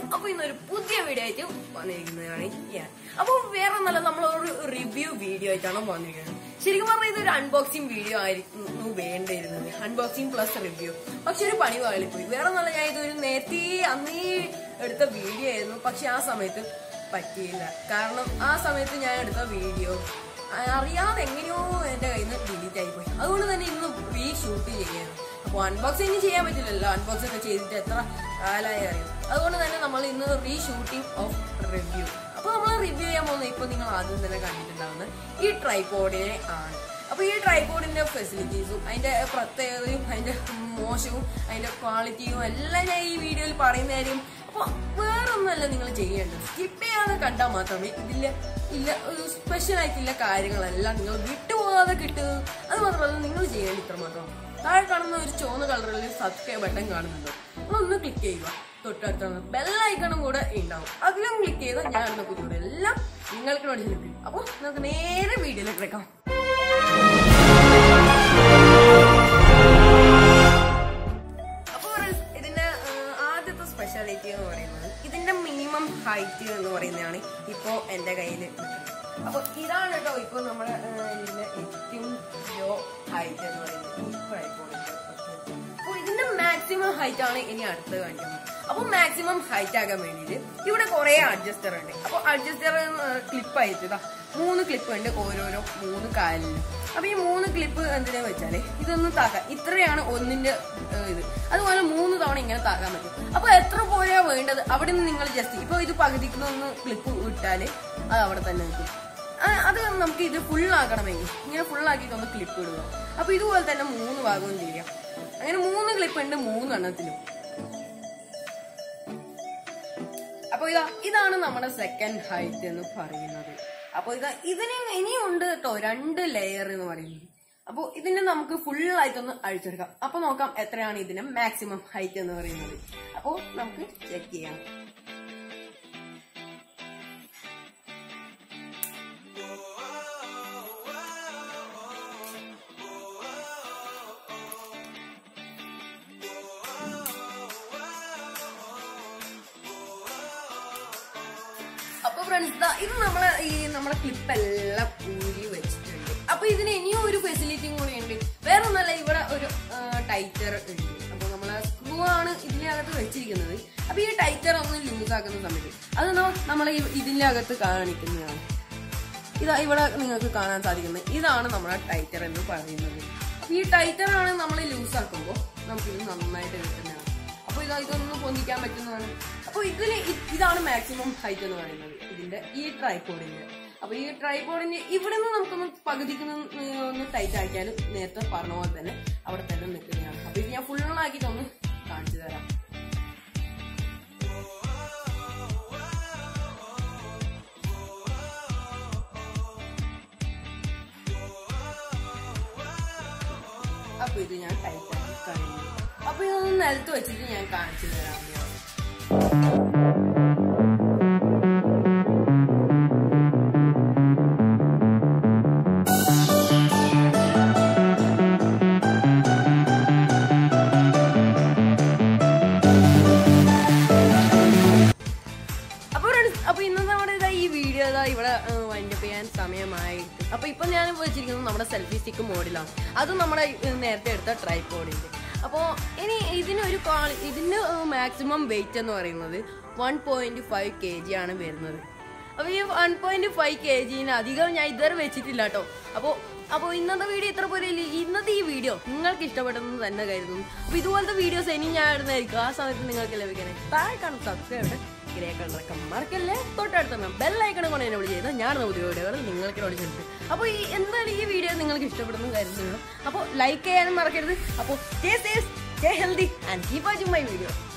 അപ്പൊ ഇന്നൊരു പുതിയ വീഡിയോ ആയിട്ട് വന്നിരിക്കുന്നതാണ് ഞാൻ അപ്പൊ വേറെ നല്ല നമ്മളൊരു റിവ്യൂ വീഡിയോ ആയിട്ടാണ് വന്നിരിക്കുന്നത് ശരിക്കും പറഞ്ഞാൽ ഇതൊരു അൺബോക്സിംഗ് വീഡിയോ ആയിരുന്നു വേണ്ടിയിരുന്നത് അൺബോക്സിംഗ് പ്ലസ് റിവ്യൂ പക്ഷെ ഒരു പണി പോയി വേറെ നല്ല ഞാൻ ഇതൊരു നേരത്തെ അന്നേ എടുത്ത വീഡിയോ ആയിരുന്നു പക്ഷെ ആ സമയത്ത് പറ്റിയില്ല കാരണം ആ സമയത്ത് ഞാൻ എടുത്ത വീഡിയോ അറിയാതെ എങ്ങനെയോ എന്റെ കയ്യിൽ നിന്ന് ഡിലീറ്റ് ആയിപ്പോയി അതുകൊണ്ട് തന്നെ ഇന്ന് റീ ഷൂട്ട് ചെയ്യാണ് അപ്പൊ അൺബോക്സിങ് ചെയ്യാൻ പറ്റില്ലല്ലോ അൺബോക്സ് ഒക്കെ ചെയ്തിട്ട് എത്ര കാലമായി അറിയാം അതുകൊണ്ട് തന്നെ നമ്മൾ ഇന്ന് റീ ഷൂട്ടിംഗ് ഓഫ് റിവ്യൂ അപ്പൊ നമ്മൾ റിവ്യൂ ചെയ്യാൻ പോകുന്നത് ഇപ്പൊ നിങ്ങൾ ആദ്യം തന്നെ കണ്ടിട്ടുണ്ടാവുന്ന ഈ ട്രൈപോഡിനെ ആണ് അപ്പൊ ഈ ട്രൈപോഡിന്റെ ഫെസിലിറ്റീസും അതിന്റെ പ്രത്യേകതയും അതിന്റെ മോശവും അതിന്റെ ക്വാളിറ്റിയും എല്ലാം ഞാൻ ഈ വീഡിയോയിൽ പറയുന്നതായിരിക്കും അപ്പൊ വേറൊന്നുമല്ല നിങ്ങൾ ചെയ്യേണ്ടത് സ്കിപ്പ് ചെയ്യാതെ കണ്ടാൽ മാത്രമേ ഇതില്ല ഇല്ല ഒരു സ്പെഷ്യൽ ആയിട്ടുള്ള കാര്യങ്ങളെല്ലാം നിങ്ങൾ വിട്ടുപോകാതെ കിട്ടുന്നത് അത് മാത്രമല്ല നിങ്ങൾ ചെയ്യേണ്ട ഇത്ര മാത്രം താഴെ കാണുന്ന ഒരു ചുവന്ന കളറിൽ സബ്സ്ക്രൈബ് ബട്ടൺ കാണുന്നുണ്ട് ഒന്ന് ക്ലിക്ക് ചെയ്യുക തൊട്ടടുത്താണ് ബെല്ലൈക്കണും കൂടെ ഉണ്ടാവും അതിലും ക്ലിക്ക് ചെയ്താൽ ഞാൻ ഇടുന്ന പുതിയ എല്ലാം നിങ്ങൾക്ക് നോട്ടി ലഭിക്കും അപ്പോൾ നമുക്ക് നേരെ വീഡിയോയിലേക്ക് കിടക്കാം അപ്പോൾ ഇതിന്റെ ആ, ആദ്യത്തെ സ്പെഷ്യാലിറ്റി എന്ന് പറയുന്നത് ഇതിന്റെ മിനിമം ഹൈറ്റ് എന്ന് പറയുന്നതാണ് ഇപ്പോ എന്റെ കയ്യിൽ അപ്പൊ ഇതാണ് കേട്ടോ ഇപ്പൊ നമ്മുടെ ആ, ഇതിന്റെ ഏറ്റവും ലോ ഹൈറ്റ് എന്ന് പറയുന്നത് ഈ tripod ന്റെ. അപ്പൊ ഇതിന്റെ മാക്സിമം ഹൈറ്റ് ആണ് ഇനി അടുത്ത് കാണിക്കുന്നത് അപ്പൊ മാക്സിമം ഹൈറ്റ് ആകാൻ വേണ്ടിയിട്ട് ഇവിടെ കുറെ അഡ്ജസ്റ്റർ ഉണ്ട് അപ്പൊ അഡ്ജസ്റ്റർ ക്ലിപ്പ് ആയിട്ട് ഇതാ മൂന്ന് ക്ലിപ്പ് ഉണ്ട് ഓരോരോ മൂന്ന് കാലിലും അപ്പൊ ഈ മൂന്ന് ക്ലിപ്പ് എന്തിനാ വെച്ചാല് ഇതൊന്ന് താക്കാം ഇത്രയാണ് ഒന്നിന്റെ ഏഹ്, ഇത് അതുപോലെ മൂന്ന് തവണ ഇങ്ങനെ താക്കാൻ പറ്റും അപ്പൊ എത്ര പോലെയാ വേണ്ടത് അവിടെ നിന്ന് നിങ്ങൾ ജസ്റ്റ് ഇപ്പൊ ഇത് പകുതിക്കുന്ന ക്ലിപ്പ് വിട്ടാല് അത് അവിടെ തന്നെ നിൽക്കും ആ, അത് നമുക്ക് ഇത് ഫുൾ ആക്കണമെങ്കിൽ ഇങ്ങനെ ഫുൾ ആക്കിയിട്ട് ഒന്ന് ക്ലിപ്പ് ഇടുക അപ്പൊ ഇതുപോലെ തന്നെ മൂന്ന് ഭാഗവും ചെയ്യാം അങ്ങനെ മൂന്ന് ക്ലിപ്പ് ഉണ്ട് മൂന്നെണ്ണത്തിലും അപ്പൊ ഇതാ ഇതാണ് നമ്മുടെ സെക്കൻഡ് ഹൈറ്റ് എന്ന് പറയുന്നത് അപ്പൊ ഇതാ ഇതിന് ഇനിയും ഉണ്ട് കേട്ടോ രണ്ട് ലെയർ എന്ന് പറയുന്നത് അപ്പൊ ഇതിന്റെ നമുക്ക് ഫുൾ ആയിട്ടൊന്ന് അഴിച്ചെടുക്കാം അപ്പൊ നോക്കാം എത്രയാണ് ഇതിന്റെ മാക്സിമം ഹൈറ്റ് എന്ന് പറയുന്നത് അപ്പൊ നമുക്ക് ചെക്ക് ചെയ്യാം അപ്പൊ ഫ്രണ്ട്സ് ദാ ഇത് നമ്മളെ ഈ നമ്മളെ ക്ലിപ്പ് എല്ലാം ഊരി വെച്ചിട്ടുണ്ട് അപ്പൊ ഇതിന് ഇനിയും ഒരു ഫെസിലിറ്റിയും കൂടി ഉണ്ട് വേറെ ഒന്നല്ല ഇവിടെ ഒരു ടൈറ്റർ ഉണ്ട് അപ്പൊ നമ്മളെ സ്ക്രൂ ആണ് ഇതിന്റെ അകത്ത് വെച്ചിരിക്കുന്നത് അപ്പൊ ഈ ടൈറ്റർ ഒന്ന് ലൂസ് ആക്കുന്ന സമയത്ത് അത് നമ്മൾ ഇതിന്റെ അകത്ത് കാണിക്കുന്നതാണ് ഇതാ ഇവിടെ നിങ്ങൾക്ക് കാണാൻ സാധിക്കുന്നത് ഇതാണ് നമ്മുടെ ടൈറ്റർ എന്ന് പറയുന്നത് ഈ ടൈറ്റർ ആണ് നമ്മൾ ലൂസ് ആക്കുമ്പോൾ നമുക്കിത് നന്നായിട്ട് കിട്ടുന്നതാണ് അപ്പൊ ഇതാ ഇതൊന്ന് പൊന്തിക്കാൻ പറ്റുന്നതാണ് അപ്പൊ ഇതിന് ഇ- ഇതാണ് മാക്സിമം ഹൈറ്റ് എന്ന് പറയുന്നത് ഇതിന്റെ ഈ ട്രൈപോഡിന്റെ അപ്പൊ ഈ ട്രൈപോഡിന്റെ ഇവിടെ നിന്ന് നമുക്കൊന്ന് പകുതിക്ക് ഒന്ന് ടൈറ്റ് ആക്കിയാലും നേരത്തെ പറഞ്ഞ പോലെ തന്നെ അവിടെ തന്നെ നിൽക്കുന്നതാണ് അപ്പൊ ഇത് ഞാൻ ഫുള്ളാക്കിയിട്ട് ഒന്ന് കാണിച്ചു തരാം അപ്പൊ ഇത് ഞാൻ ടൈറ്റ് ആക്കി കഴിഞ്ഞു അപ്പൊ ഇതൊന്ന് നിലത്ത് വെച്ചിട്ട് ഞാൻ കാണിച്ചു തരാം ഇതിനകത്ത്. അപ്പൊ friends, അപ്പൊ ഇന്നത്തെ നമ്മുടെ ഇതാ ഈ വീഡിയോ ഇതാ ഇവിടെ വൈൻഡപ്പ് ചെയ്യാൻ സമയമായിട്ട് അപ്പൊ ഇപ്പൊ ഞാൻ വെച്ചിരിക്കുന്നത് നമ്മുടെ സെൽഫി സ്റ്റിക്ക് മോഡിലാണ് അതും നമ്മുടെ ഏഹ്, നേരത്തെ എടുത്ത ട്രൈപോഡിന്റെ അപ്പോ ഇനി ഇതിനൊരു ക്വാളി ഇതിന്റെ മാക്സിമം വെയിറ്റ് എന്ന് പറയുന്നത് one point five K G ആണ് വരുന്നത് അപ്പൊ ഈ വൺ പോയിന്റ് ഫൈവ് കെ ജിന് അധികം ഞാൻ ഇതുവരെ വെച്ചിട്ടില്ല കേട്ടോ അപ്പോ അപ്പോൾ ഇന്നത്തെ വീഡിയോ ഇത്ര പോലെ ഇല്ല. ഇന്നത്തെ ഈ വീഡിയോ നിങ്ങൾക്ക് ഇഷ്ടപ്പെട്ടെന്ന് തന്നെ കരുതുന്നു അപ്പോൾ ഇതുപോലത്തെ വീഡിയോസ് ഇനി ഞാൻ ഇടുന്നതായിരിക്കും ആ സമയത്ത് നിങ്ങൾക്ക് ലഭിക്കണേ താഴെ കാണും സബ്സ്ക്രൈബ് ഗ്രേക്കണക്കം മറക്കല്ലേ തൊട്ടടുത്ത ബെല്ലൈക്കണ കൊണ്ട് എന്നെ വിളിച്ച് ചെയ്താൽ ഞാൻ പുതിയ വീഡിയോകൾ നിങ്ങൾക്ക് വിളിച്ചിട്ടുണ്ട് അപ്പോൾ ഈ എന്തായാലും ഈ വീഡിയോ നിങ്ങൾക്ക് ഇഷ്ടപ്പെടുന്നു കരുതുന്നു അപ്പോൾ ലൈക്ക് ചെയ്യാനും മറക്കരുത് അപ്പോൾ stay safe stay healthy and keep watching my video